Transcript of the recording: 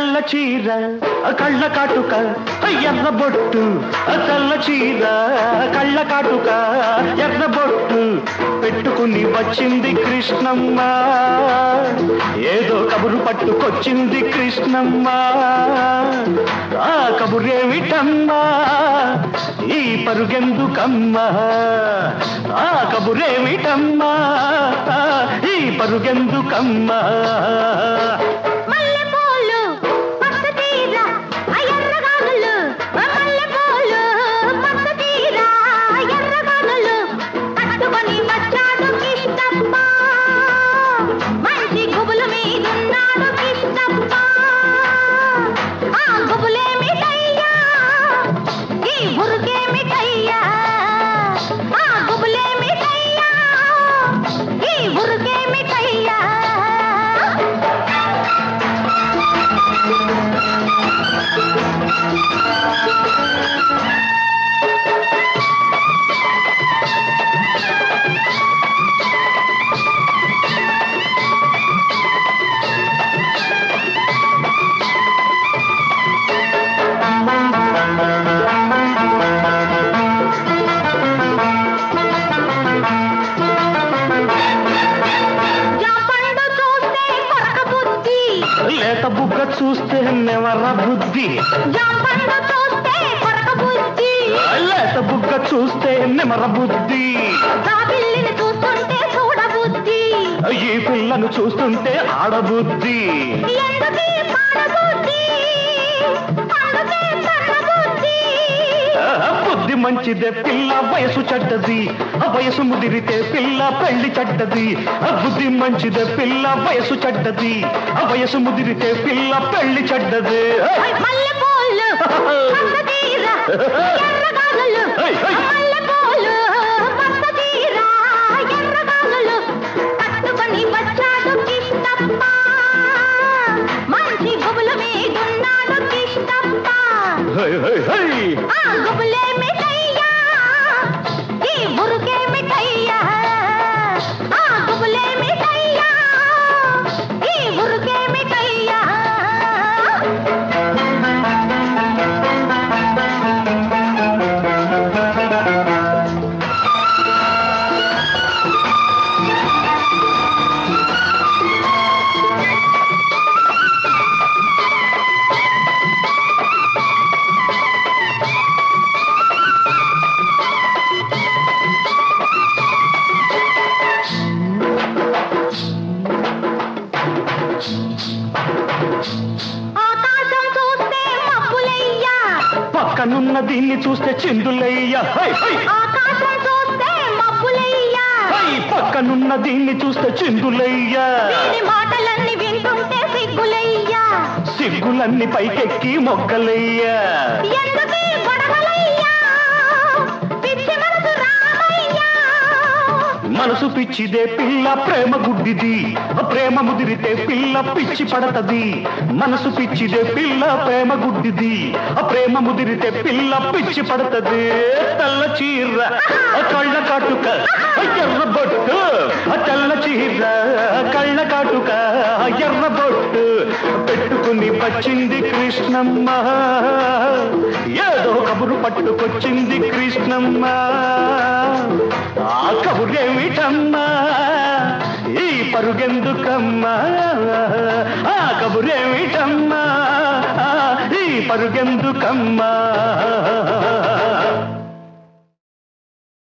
తెల్ల చీర కళ్ళ కాటుక ఎర్ర బొట్టు తెల్ల చీర కళ్ళ కాటుక ఎర్ర బొట్టు పెట్టుకుని వచ్చింది కృష్ణమ్మ ఏదో కబురు పట్టుకొచ్చింది కృష్ణమ్మ ఆ కబురేమిటమ్మా ఈ పరుగెందుకమ్మా ఆ కబురేమిటమ్మా ఈ పరుగెందుకమ్మా మల్లెపూలు పచ్చ తీర ఎర్రగానులు మల్లెపూలు పచ్చ తీర ఎర్రగానులు కట్టుకొని వచ్చాడు కృష్ణప్ప మంచి గుబులు మీదున్నాడు కృష్ణప్ప ఆ గుబులేమిటయ్యా ఈ బురుకేమిటయ్యా ఆ గుబులేమిటయ్యా ఈ బురుకేమిటయ్యా జాపండు చూస్తే కొరక బుద్ధి లేత బుగ్గ చూస్తే నెవర బుద్ధి జాపండు చూస్తే కొరక బుద్ధి లేత బుగ్గ చూస్తే నెమర బుద్ధి జాబిల్లిని చూస్తుంటే చూడబుద్ధి ఈ పిల్లను చూస్తుంటే ఆడబుద్ధి ఎందుకీ పాడబుద్ధి అందుకే పడబుద్ధి ఆ, బుద్ధి మంచిదే పిల్ల వయసు చెడ్డది ఆ వయసు ముదిరితే పిల్ల పెళ్లి చెడ్డది ఆ బుద్ధి మంచిదే పిల్ల వయసు చెడ్డది ఆ వయసు ముదిరితే పిల్ల పెళ్లి చెడ్డది మల్లెపూలు పచ్చదీర ఎర్రగానులు ఏయ్, ఏయ్. మల్లెపూలు పచ్చదీర ఎర్రగానులు కట్టుకొని వచ్చాడు కిష్టప్ప మంచి గుబులు మీదున్నాడు కిష్టప్ప హై, హై, హై. ఆ గుబులేమిటయ్యా ఈ బురుకేమిటయ్యా ఆ గుబులేమిటయ్యా ఈ బురుకేమిటయ్యా ఆకాశం చూస్తే మబ్బులయ్యా పక్కనున్న దీన్ని చూస్తే చిందులయ్య హై, హై. ఆకాశం చూస్తే మబ్బులయ్యా హై, పక్కనున్న దీన్ని చూస్తే చిందులయ్య వీడి మాటలన్నీ వింటుంటే సిగ్గులయ్యా సిగ్గులన్నీ పైకెక్కి మొగ్గలయ్య ఎందుకీ గొడవలయ్యా పిచ్చి మనసు రామయ్యా మనసు పిచ్చిదే పిల్ల ప్రేమ గుడ్డిది ప్రేమ ముదిరితే పిల్ల పిచ్చి పడతది మనసు పిచ్చిదే పిల్ల ప్రేమ గుడ్డిది ప్రేమ ముదిరితే పిల్ల పిచ్చి పడతది తెల్ల చీర కళ్ళ కాటుక ఎర్ర బొట్టు తెల్ల చీర కళ్ళ కాటుక ఎర్ర బొట్టు పెట్టుకుని వచ్చింది కృష్ణమ్మ ఏదో కబురు పట్టుకొచ్చింది కృష్ణమ్మ ఆ కబురేమిటమ్మా ఈ పరుగెందుకమ్మా ఆ కబురేమిటమ్మా ఈ పరుగెందుకమ్మా